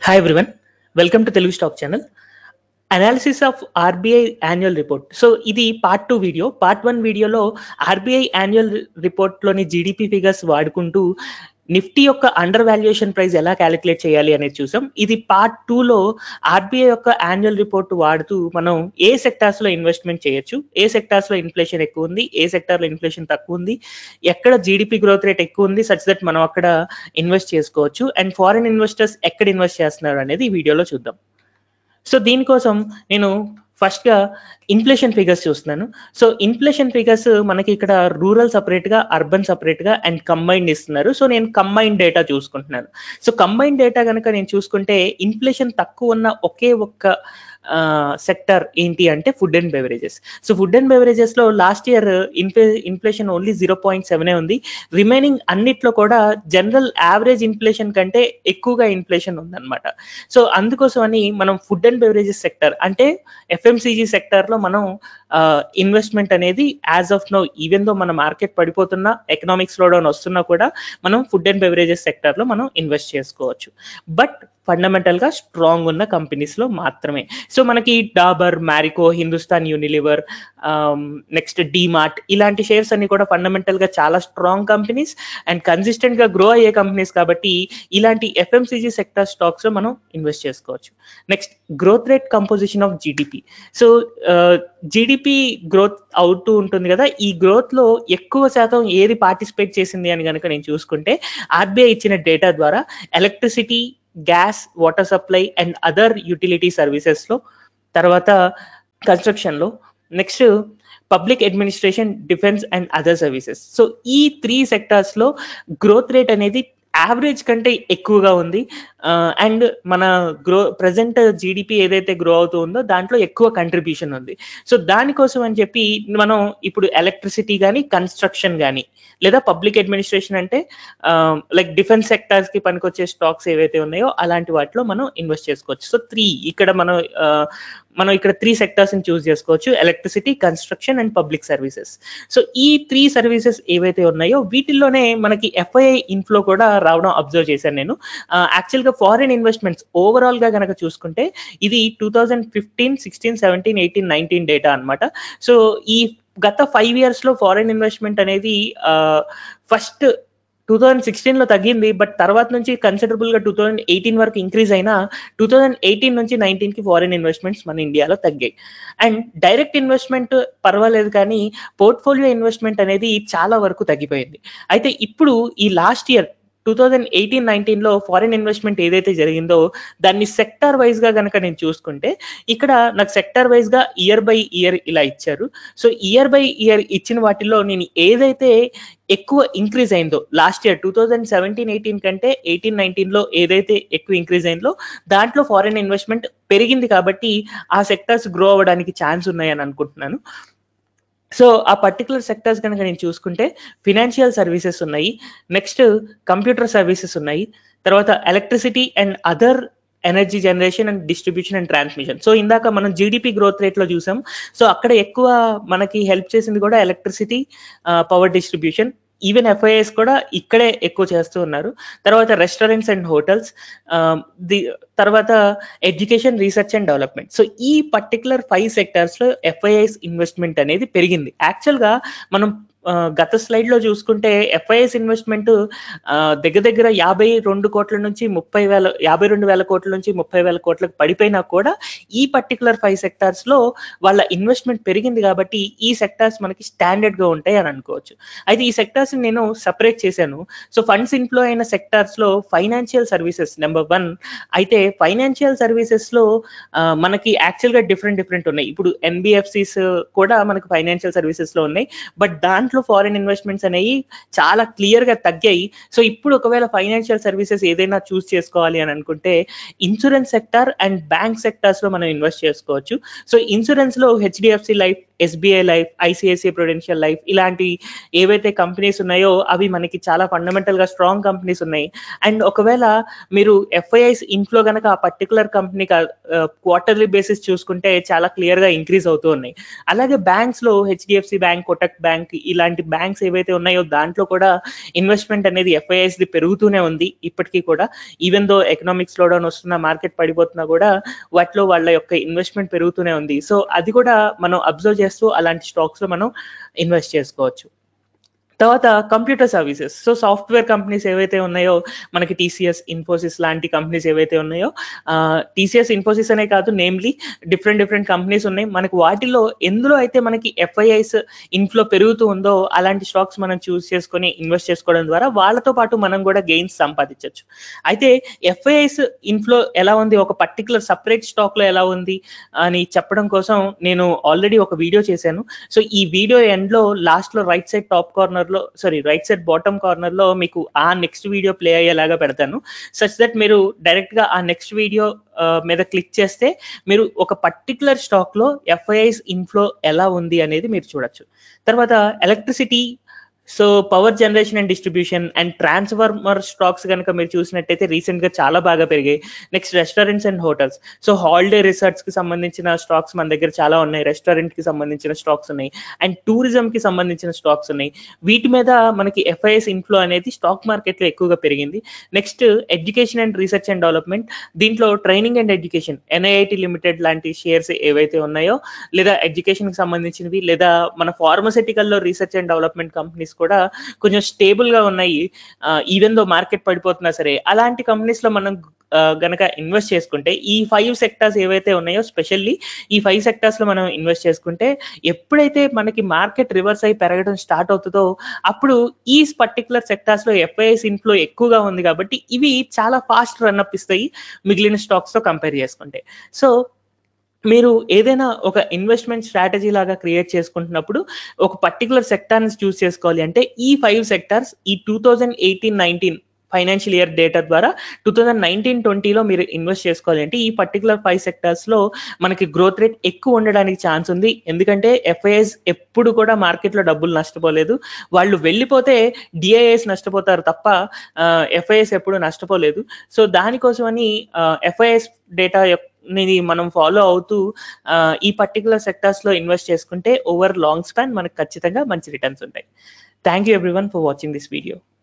hi everyone welcome to Telugu stock channel analysis of RBI annual report so ఇది part two video part one వీడియోలో RBI annual రిపోర్ట్లోని GDP figures వాడుకుంటూ Nifty యొక్క under valuation price ఎలా calculate చేయాలి అనేది చూసాం ఇది పార్ట్ టూలో ఆర్బీఐ యొక్క యాన్యువల్ రిపోర్ట్ వాడుతూ మనం ఏ సెక్టార్స్ లో ఇన్వెస్ట్మెంట్ చేయొచ్చు ఏ సెక్టార్స్ లో ఇన్ఫ్లేషన్ ఎక్కువ ఉంది ఏ సెక్టార్ లో ఇన్ఫ్లేషన్ తక్కువ ఉంది ఎక్కడ జీడిపి గ్రోత్ రేట్ ఎక్కువ ఉంది సచ్ దట్ మనం అక్కడ ఇన్వెస్ట్ చేసుకోవచ్చు అండ్ ఫారిన్ ఇన్వెస్టర్స్ ఎక్కడ ఇన్వెస్ట్ చేస్తున్నారు అనేది ఈ వీడియోలో చూద్దాం సో దీనికోసం నేను ఫస్ట్ గా ఇన్ఫ్లేషన్ ఫిగర్స్ చూస్తున్నాను సో ఇన్ఫ్లేషన్ ఫిగర్స్ మనకి ఇక్కడ రూరల్ సపరేట్ గా అర్బన్ సపరేట్ గా అండ్ కంబైన్డ్ ఇస్తున్నారు సో నేను కంబైన్డ్ డేటా చూసుకుంటున్నాను సో కంబైన్డ్ డేటా కనుక నేను చూసుకుంటే ఇన్ఫ్లేషన్ తక్కువ ఉన్న ఒకే ఒక్క సెక్టర్ ఏంటి అంటే food and beverages so food and beverages లో last year inflation inflation only zero point seven ఉంది రిమైనింగ్ అన్నిట్లో కూడా జనరల్ యావరేజ్ ఇన్ఫ్లేషన్ కంటే ఎక్కువగా ఇన్ఫ్లేషన్ ఉందన్నమాట సో అందుకోసం అని మనం ఫుడ్ అండ్ బెవరేజెస్ సెక్టర్ అంటే ఎఫ్ఎంసీజీ సెక్టర్ లో మనం ఇన్వెస్ట్మెంట్ అనేది as of now even though మన మార్కెట్ పడిపోతున్నా ఎకనామిక్ స్లో డౌన్ వస్తున్నా కూడా మనం ఫుడ్ అండ్ బెవరేజెస్ సెక్టర్ లో మనం ఇన్వెస్ట్ చేసుకోవచ్చు బట్ ఫండమెంటల్ గా స్ట్రాంగ్ ఉన్న కంపెనీస్ లో మాత్రమే సో మనకి డాబర్ మ్యారికో హిందుస్థాన్ యూనిలివర్ నెక్స్ట్ డీమార్ట్ ఇలాంటి షేర్స్ అన్ని కూడా ఫండమెంటల్ గా చాలా స్ట్రాంగ్ కంపెనీస్ అండ్ కన్సిస్టెంట్ గా గ్రో అయ్యే కంపెనీస్ కాబట్టి ఇలాంటి ఎఫ్ఎంసీజీ సెక్టర్ స్టాక్స్ లో మనం ఇన్వెస్ట్ చేసుకోవచ్చు next growth rate composition of GDP so GDP growth అవుతూ ఉంటుంది కదా ఈ గ్రోత్ లో ఎక్కువ శాతం ఏది పార్టిసిపేట్ చేసింది అని కనుక నేను చూసుకుంటే ఆర్బీఐ ఇచ్చిన డేటా ద్వారా electricity gas water supply and other utility services లో తర్వాత కన్స్ట్రక్షన్ లో next public administration defence and other services so ఈ త్రీ సెక్టార్స్ లో గ్రోత్ రేట్ అనేది యావరేజ్ కంటే ఎక్కువగా ఉంది అండ్ మన గ్రో ప్రజెంట్ జీడిపి ఏదైతే గ్రో అవుతూ ఉందో దాంట్లో ఎక్కువ కంట్రిబ్యూషన్ ఉంది సో దానికోసం అని చెప్పి మనం ఇప్పుడు ఎలక్ట్రిసిటీ కానీ కన్స్ట్రక్షన్ కానీ లేదా పబ్లిక్ అడ్మినిస్ట్రేషన్ అంటే లైక్ డిఫెన్స్ సెక్టార్స్ కి పనికొచ్చే స్టాక్స్ ఏవైతే ఉన్నాయో అలాంటి వాటిలో మనం ఇన్వెస్ట్ చేసుకోవచ్చు సో త్రీ ఇక్కడ మనం మనం ఇక్కడ త్రీ సెక్టార్స్ ని చూస్ చేసుకోవచ్చు electricity construction and public services so ఈ త్రీ సర్వీసెస్ ఏవైతే ఉన్నాయో వీటిల్లోనే మనకి ఎఫ్ఐఐ ఇన్ఫ్లో కూడా రావడం అబ్జర్వ్ చేశాను నేను యాక్చువల్ గా ఫారిన్ ఇన్వెస్ట్మెంట్స్ ఓవరాల్ గా కనుక చూసుకుంటే ఇది two thousand fifteen sixteen seventeen eighteen nineteen data అనమాట సో ఈ గత ఫైవ్ ఇయర్స్ లో ఫారిన్ ఇన్వెస్ట్మెంట్ అనేది ఫస్ట్ టూ థౌజండ్ సిక్స్టీన్ లో తగ్గింది బట్ తర్వాత నుంచి కన్సిడరబుల్ గా టూ థౌజండ్ ఎయిటీన్ వరకు ఇంక్రీజ్ అయినా టూ థౌజండ్ ఎయిటీన్ నుంచి నైన్టీన్ కి ఫారిన్ ఇన్వెస్ట్మెంట్స్ మన ఇండియాలో తగ్గాయి అండ్ డైరెక్ట్ ఇన్వెస్ట్మెంట్ పర్వాలేదు కానీ పోర్ట్ఫోలియో ఇన్వెస్ట్మెంట్ అనేది చాలా వరకు తగ్గిపోయింది అయితే ఇప్పుడు ఈ last year two thousand eighteen nineteen లో ఫారిన్ ఇన్వెస్ట్మెంట్ ఏదైతే జరిగిందో దాన్ని సెక్టార్ వైజ్ గా కనుక నేను చూసుకుంటే ఇక్కడ నాకు సెక్టార్ వైజ్ గా ఇయర్ బై ఇయర్ ఇలా ఇచ్చారు సో ఇయర్ బై ఇయర్ ఇచ్చిన వాటిలో నేను ఏదైతే ఎక్కువ ఇంక్రీజ్ అయిందో last year two thousand seventeen eighteen కంటే ఎయిటీన్ నైన్టీన్ లో ఏదైతే ఎక్కువ ఇంక్రీజ్ అయిందో దాంట్లో ఫారిన్ ఇన్వెస్ట్మెంట్ పెరిగింది కాబట్టి ఆ సెక్టర్స్ గ్రో అవ్వడానికి ఛాన్స్ ఉన్నాయని అనుకుంటున్నాను సో ఆ పర్టికులర్ సెక్టర్స్ కనుక నేను చూసుకుంటే ఫినాన్షియల్ సర్వీసెస్ ఉన్నాయి నెక్స్ట్ కంప్యూటర్ సర్వీసెస్ ఉన్నాయి తర్వాత electricity and other energy generation and distribution and transmission so ఇందాక మనం జీడిపి గ్రోత్ రేట్ లో చూసాం సో అక్కడ ఎక్కువ మనకి హెల్ప్ చేసింది కూడా electricity power distribution even FIIs కూడా ఇక్కడే ఎక్కువ చేస్తూ ఉన్నారు తర్వాత రెస్టారెంట్స్ అండ్ హోటల్స్ ది తర్వాత education research and development so ఈ పర్టికులర్ ఫైవ్ సెక్టర్స్ లో ఎఫ్ఐఎస్ ఇన్వెస్ట్మెంట్ అనేది పెరిగింది యాక్చువల్ గా మనం గత స్లైడ్ లో చూసుకుంటే ఎఫ్ఐఎస్ ఇన్వెస్ట్మెంట్ దగ్గర దగ్గర యాభై రెండు కోట్ల నుంచి ముప్పై వేల యాభై రెండు వేల కోట్ల నుంచి ముప్పై వేల కోట్లకు పడిపోయినా కూడా ఈ పర్టికులర్ ఫైవ్ సెక్టార్స్ లో వాళ్ళ ఇన్వెస్ట్మెంట్ పెరిగింది కాబట్టి ఈ సెక్టార్స్ మనకి స్టాండర్డ్ గా ఉంటాయి అని అనుకోవచ్చు అయితే ఈ సెక్టార్స్ నేను సపరేట్ చేశాను సో ఫండ్స్ ఇన్ఫ్లో అయిన సెక్టార్స్ లో ఫైనాన్షియల్ సర్వీసెస్ నెంబర్ వన్ అయితే ఫైనాన్షియల్ సర్వీసెస్ లో మనకి యాక్చువల్ గా డిఫరెంట్ డిఫరెంట్ ఉన్నాయి ఇప్పుడు ఎన్బిఎఫ్సిస్ కూడా మనకి ఫైనాన్షియల్ సర్వీసెస్ లో ఉన్నాయి బట్ దాంట్లో ఫారిన్ ఇన్వెస్ట్మెంట్స్ అనేవి చాలా క్లియర్ గా తగ్గాయి సో ఇప్పుడు ఒకవేళ ఫైనాన్షియల్ సర్వీసెస్ ఏదైనా చూస్ చేసుకోవాలి అని అనుకుంటే insurance sector and bank sectors లో మనం ఇన్వెస్ట్ చేసుకోవచ్చు సో ఇన్సూరెన్స్ లో HDFC life SBI life ICICI prudential life ఇలాంటి ఏవైతే కంపెనీస్ ఉన్నాయో అవి మనకి చాలా ఫండమెంటల్ గా స్ట్రాంగ్ కంపెనీస్ ఉన్నాయి అండ్ ఒకవేళ మీరు ఎఫ్ఐఐస్ ఇన్ఫ్లో కనుక ఆ పర్టికులర్ కంపెనీ క్వార్టర్లీ బేసిస్ చూసుకుంటే చాలా క్లియర్ గా ఇంక్రీజ్ అవుతూ ఉన్నాయి అలాగే బ్యాంక్స్ లో హెచ్డిఎఫ్సి బ్యాంక్ కొటక్ బ్యాంక్ ఇలా ఇలాంటి బ్యాంక్స్ ఏవైతే ఉన్నాయో దాంట్లో కూడా ఇన్వెస్ట్మెంట్ అనేది ఎఫ్ఐఐస్ ది పెరుగుతూనే ఉంది ఇప్పటికీ కూడా even though economic slow down వస్తున్న మార్కెట్ పడిపోతున్నా కూడా వాటిలో వాళ్ళ యొక్క ఇన్వెస్ట్మెంట్ పెరుగుతూనే ఉంది సో అది కూడా మనం అబ్జర్వ్ చేస్తూ అలాంటి స్టాక్స్ లో మనం ఇన్వెస్ట్ చేసుకోవచ్చు తర్వాత computer services so software companies ఏవైతే ఉన్నాయో మనకి టీసీఎస్ ఇన్ఫోసిస్ లాంటి కంపెనీస్ ఏవైతే ఉన్నాయో టీసీఎస్ ఇన్ఫోసిస్ అనే కాదు నేమ్లీ డిఫరెంట్ డిఫరెంట్ కంపెనీస్ ఉన్నాయి మనకి వాటిలో ఎందులో అయితే మనకి ఎఫ్ఐఐస్ ఇన్ఫ్లో పెరుగుతూ ఉందో అలాంటి స్టాక్స్ మనం చూస్ చేసుకొని ఇన్వెస్ట్ చేసుకోవడం ద్వారా వాళ్ళతో పాటు మనం కూడా గెయిన్స్ సంపాదించవచ్చు అయితే ఎఫ్ఐఐస్ ఇన్ఫ్లో ఎలా ఉంది ఒక పర్టికులర్ సపరేట్ స్టాక్ లో ఎలా ఉంది అని చెప్పడం కోసం నేను ఆల్రెడీ ఒక వీడియో చేశాను సో ఈ వీడియో ఎండ్ లో లాస్ట్ లో రైట్ సైడ్ టాప్ కార్నర్ లో sorry right side bottom corner లో మీకు ఆ నెక్స్ట్ వీడియో ప్లే అయ్యేలాగా పెడతాను సచ్ దట్ మీరు డైరెక్ట్ గా ఆ నెక్స్ట్ వీడియో మీద క్లిక్ చేస్తే మీరు ఒక పర్టికులర్ స్టాక్ లో ఎఫ్ఐఐస్ ఇన్ఫ్లో ఎలా ఉంది అనేది మీరు చూడొచ్చు తర్వాత electricity so power generation and distribution and transformer stocks కనుక మీరు చూసినట్టయితే రీసెంట్ గా చాలా బాగా పెరిగాయి next restaurants and hotels so holiday resorts కి సంబంధించిన స్టాక్స్ మన దగ్గర చాలా ఉన్నాయి రెస్టారెంట్ కి సంబంధించిన స్టాక్స్ ఉన్నాయి అండ్ టూరిజం కి సంబంధించిన స్టాక్స్ ఉన్నాయి వీటి మీద మనకి ఎఫ్ఐఎస్ ఇన్ఫ్లో అనేది స్టాక్ మార్కెట్ లో ఎక్కువగా పెరిగింది next education and research and development దీంట్లో training and education NIIT limited లాంటి షేర్స్ ఏవైతే ఉన్నాయో లేదా ఎడ్యుకేషన్ కి సంబంధించినవి లేదా మన ఫార్మసిటికల్ లో రీసెర్చ్ అండ్ డెవలప్మెంట్ కంపెనీస్ కూడా కొంచెం స్టేబుల్ గా ఉన్నాయి ఈవెన్ దో మార్కెట్ పడిపోతున్నా సరే అలాంటి కంపెనీస్ లో మనం గనక ఇన్వెస్ట్ చేసుకుంటే ఈ ఫైవ్ సెక్టార్స్ ఏవైతే ఉన్నాయో స్పెషల్లీ ఈ ఫైవ్ సెక్టార్స్ లో మనం ఇన్వెస్ట్ చేసుకుంటే ఎప్పుడైతే మనకి మార్కెట్ రివర్స్ అయి పెరగడం స్టార్ట్ అవుతుందో అప్పుడు ఈ పర్టికులర్ సెక్టార్స్ లో ఎఫ్ఐఎస్ ఇన్ఫ్లో ఎక్కువగా ఉంది కాబట్టి ఇవి చాలా ఫాస్ట్ రన్ అప్ ఇస్తాయి మిగిలిన స్టాక్స్ తో కంపేర్ చేసుకుంటే సో మీరు ఏదైనా ఒక ఇన్వెస్ట్మెంట్ స్ట్రాటజీ లాగా క్రియేట్ చేసుకుంటున్నప్పుడు ఒక పర్టికులర్ సెక్టార్ని చూస్ చేసుకోవాలి అంటే ఈ ఫైవ్ సెక్టార్స్ ఈ two thousand eighteen nineteen financial year data ద్వారా టూ థౌజండ్ నైన్టీన్ ట్వంటీలో మీరు ఇన్వెస్ట్ చేసుకోవాలి అంటే ఈ పర్టికులర్ ఫైవ్ సెక్టర్స్ లో మనకి గ్రోత్ రేట్ ఎక్కువ ఉండడానికి ఛాన్స్ ఉంది ఎందుకంటే ఎఫ్ఐఎస్ ఎప్పుడు కూడా మార్కెట్ లో డబ్బులు నష్టపోలేదు వాళ్ళు వెళ్ళిపోతే డిఐఎస్ నష్టపోతారు తప్ప ఎఫ్ఐఎస్ ఎప్పుడు నష్టపోలేదు సో దానికోసమని ఎఫ్ఐఎస్ డేటా ఇది మనం ఫాలో అవుతూ ఈ పర్టికులర్ సెక్టర్స్ లో ఇన్వెస్ట్ చేసుకుంటే ఓవర్ లాంగ్ స్పాన్ మనకు ఖచ్చితంగా మంచి రిటర్న్స్ ఉంటాయి thank you everyone for watching this video